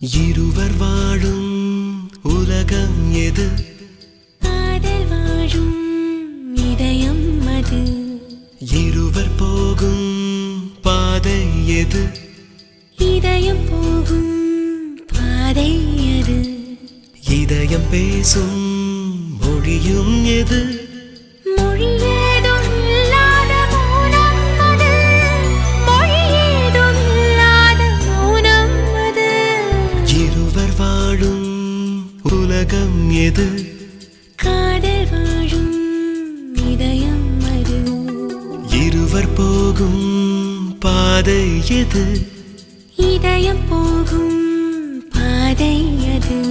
இருவர் வாழும் உலகம் எது காதல் வாழும் இதயம் அது இருவர் போகும் பாதை எது இதயம் போகும் பாதை அது இதயம் பேசும் மொழியும் எது மொழி ஏதும் இல்லாத மௌனம் அது மொழி ஏதும் இல்லாத மௌனம் அது இருவர் வாழும் உலகம் எது காதல் வாழும் இதயம் அது இருவர் போகும் பாதை எது இதயம் போகும் பாதை அது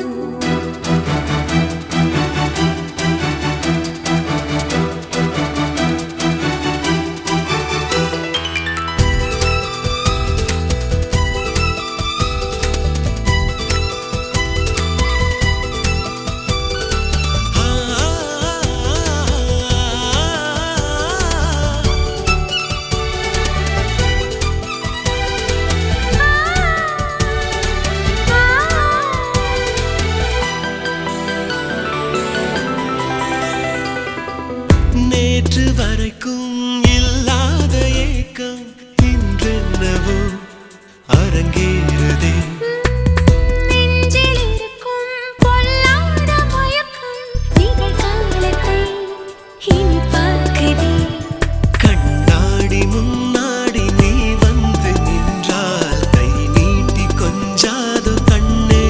நேற்று வரைக்கும் இல்லாத ஏக்கம் இன்றென்னவோ அரங்கேறுதே நெஞ்சில் இருக்கும் பொல்லாத மயக்கம் நிகழ்காலத்தை இனி பார்க்குதே கண்ணாடி முன்னாடி நீ வந்து நின்றால் கை நீட்டி கொஞ்சாது கண்ணே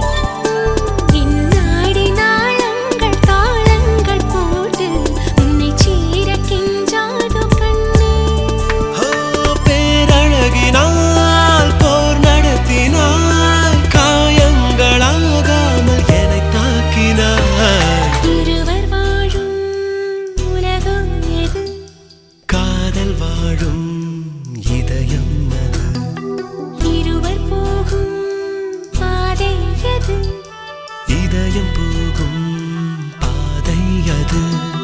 இந்நாடி நாளங்கள் தாளங்கள் போட்டு உன்னை சீர கெஞ்சாதோ கண்ணே ஓ, பேரழகினால் போர் நடத்தினாய் காயங்களாகாமல் என்னை தாக்கினாய் இருவர் வாழும் உலகம் எது காதல் வாழும் இதயம் அது இருவர் போகும் பாதை எது இதயம் போகும் பாதை அது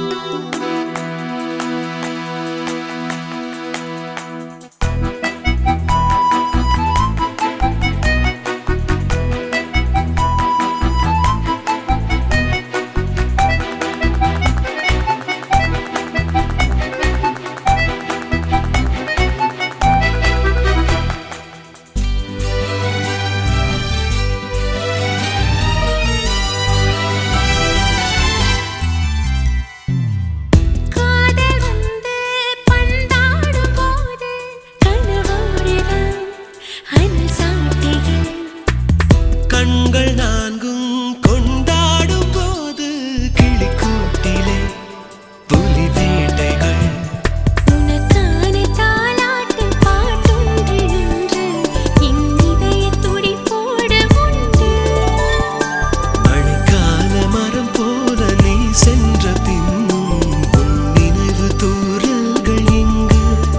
காதல் வந்து பந்தாடும் போது கனவோடுதான் அனல் சாட்டைகள் கண்கள் நான்கும் கொண்டாடும் போது கிளிக்கூட்டிலே புலி வேட்டைகள் உனக்கான தாலாட்டு பாட்டொன்று என்று என் இதய துடிப்போடு உண்டு மழைக்கால மரம் போல நீ சென்ற பின்னும் உன் நினைவு தூரல்கள் எங்கு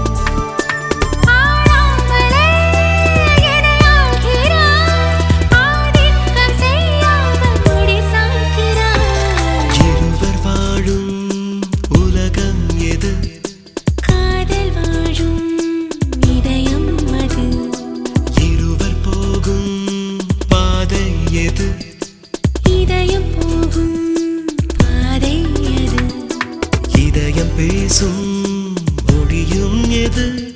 ஆடாமலே என்னை ஆள்கிறாய் ஆதிக்கம் செய்யாமல் முடி சாய்க்கிறாய் இருவர் வாழும் உலகம் எது காதல் வாழும் இதயம் அது இருவர் போகும் பாதை எது இதயம் போகும் பாதை அது இதயம் பேசும் மொழியும் எது